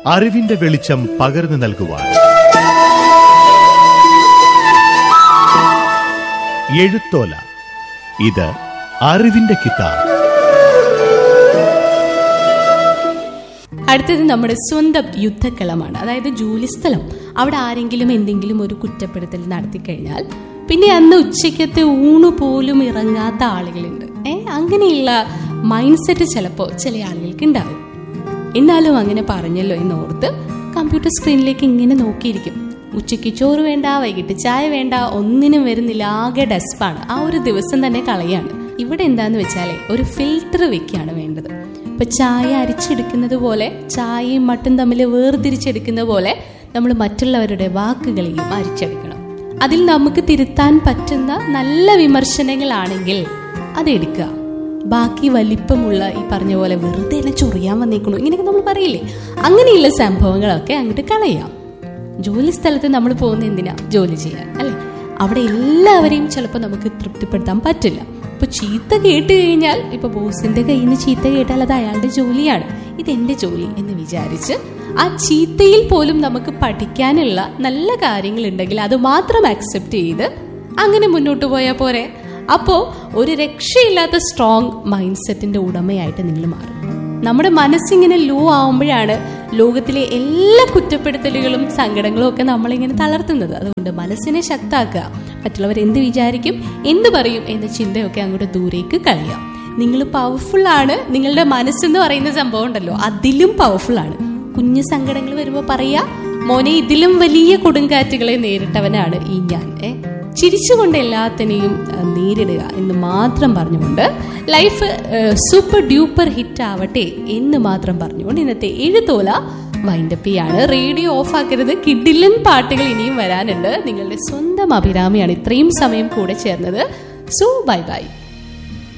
അറിവിന്റെ വെളിച്ചം പകർന്നു നൽകുവാൻ എഴുത്തോല ഇത് അറിവിന്റെ കിതാബ് അടുത്തത് നമ്മുടെ സ്വന്തം യുദ്ധക്കളമാണ് അതായത് ജോലിസ്ഥലം അവിടെ ആരെങ്കിലും എന്തെങ്കിലും ഒരു കുറ്റപ്പെടുത്തൽ നടത്തി കഴിഞ്ഞാൽ പിന്നെ അന്ന് ഉച്ചയ്ക്കത്തെ ഊണ് പോലും ഇറങ്ങാത്ത ആളുകളുണ്ട് ഏ അങ്ങനെയുള്ള മൈൻഡ് സെറ്റ് ചിലപ്പോൾ ചില ആളുകൾക്ക് ഉണ്ടാവും എന്നാലും അങ്ങനെ പറഞ്ഞല്ലോ എന്ന് ഓർത്ത് കമ്പ്യൂട്ടർ സ്ക്രീനിലേക്ക് ഇങ്ങനെ നോക്കിയിരിക്കും ഉച്ചയ്ക്ക് ചോറ് വേണ്ട വൈകിട്ട് ചായ വേണ്ട ഒന്നിനും വരുന്നില്ല ആകെ ഡെസ്പാണ് ആ ഒരു ദിവസം തന്നെ കളയാണ് ഇവിടെ എന്താന്ന് വെച്ചാലേ ഒരു ഫിൽറ്റർ വെക്കുകയാണ് വേണ്ടത് ഇപ്പൊ ചായ അരിച്ചെടുക്കുന്നത് പോലെ ചായയും മട്ടും തമ്മിൽ വേർതിരിച്ചെടുക്കുന്ന പോലെ നമ്മൾ മറ്റുള്ളവരുടെ വാക്കുകളെയും അരിച്ചെടുക്കണം അതിൽ നമുക്ക് തിരുത്താൻ പറ്റുന്ന നല്ല വിമർശനങ്ങളാണെങ്കിൽ അതെടുക്കുക ബാക്കി വലിപ്പമുള്ള ഈ പറഞ്ഞ പോലെ വെറുതെ എല്ലാം ചൊറിയാൻ വന്നേക്കണു ഇങ്ങനെയൊക്കെ നമ്മൾ പറയില്ലേ അങ്ങനെയുള്ള സംഭവങ്ങളൊക്കെ അങ്ങോട്ട് കളയാം ജോലി സ്ഥലത്ത് നമ്മൾ പോകുന്ന എന്തിനാ ജോലി ചെയ്യാൻ അല്ലെ അവിടെ എല്ലാവരെയും ചിലപ്പോൾ നമുക്ക് തൃപ്തിപ്പെടുത്താൻ പറ്റില്ല ഇപ്പൊ ചീത്ത കേട്ട് കഴിഞ്ഞാൽ ഇപ്പൊ ബോസിന്റെ കയ്യിൽ നിന്ന് ചീത്ത കേട്ടാൽ അത് അയാളുടെ ജോലിയാണ് ഇത് എന്റെ ജോലി എന്ന് വിചാരിച്ച് ആ ചീത്തയിൽ പോലും നമുക്ക് പഠിക്കാനുള്ള നല്ല കാര്യങ്ങൾ ഉണ്ടെങ്കിൽ അത് മാത്രം അക്സെപ്റ്റ് ചെയ്ത് അങ്ങനെ മുന്നോട്ട് പോയാൽ പോരെ അപ്പോ ഒരു രക്ഷയില്ലാത്ത സ്ട്രോങ് മൈൻഡ് സെറ്റിന്റെ ഉടമയായിട്ട് നിങ്ങൾ മാറും നമ്മുടെ മനസ്സിങ്ങനെ ലോ ആവുമ്പോഴാണ് ലോകത്തിലെ എല്ലാ കുറ്റപ്പെടുത്തലുകളും സങ്കടങ്ങളും ഒക്കെ നമ്മളിങ്ങനെ തളർത്തുന്നത് അതുകൊണ്ട് മനസ്സിനെ ശക്താക്കുക മറ്റുള്ളവർ എന്ത് വിചാരിക്കും എന്ത് പറയും എന്ന ചിന്തയൊക്കെ അങ്ങോട്ട് ദൂരേക്ക് കളയാം നിങ്ങൾ പവർഫുൾ ആണ് നിങ്ങളുടെ മനസ്സെന്ന് പറയുന്ന സംഭവം ഉണ്ടല്ലോ അതിലും പവർഫുൾ ആണ് കുഞ്ഞു സങ്കടങ്ങൾ വരുമ്പോൾ പറയാ മോനെ ഇതിലും വലിയ കൊടുങ്കാറ്റുകളെ നേരിട്ടവനാണ് ഈ ഞാൻ ഏ ചിരിച്ചുകൊണ്ട് എല്ലാത്തിനെയും അഹ്, നേരിടുക എന്ന് മാത്രം പറഞ്ഞുകൊണ്ട് ലൈഫ് സൂപ്പർ ഡ്യൂപ്പർ ഹിറ്റ് ആവട്ടെ എന്ന് മാത്രം പറഞ്ഞുകൊണ്ട് ഇന്നത്തെ എഴുത്തോല വൈൻഡപ്പ് ചെയ്യാണ് റേഡിയോ ഓഫ് ആക്കരുത് കിഡിലൻ പാട്ടുകൾ ഇനിയും വരാനുണ്ട് നിങ്ങളുടെ സ്വന്തം അഭിരാമിയാണ് ഇത്രയും സമയം കൂടെ ചേർന്നത് സോ ബൈ ബൈ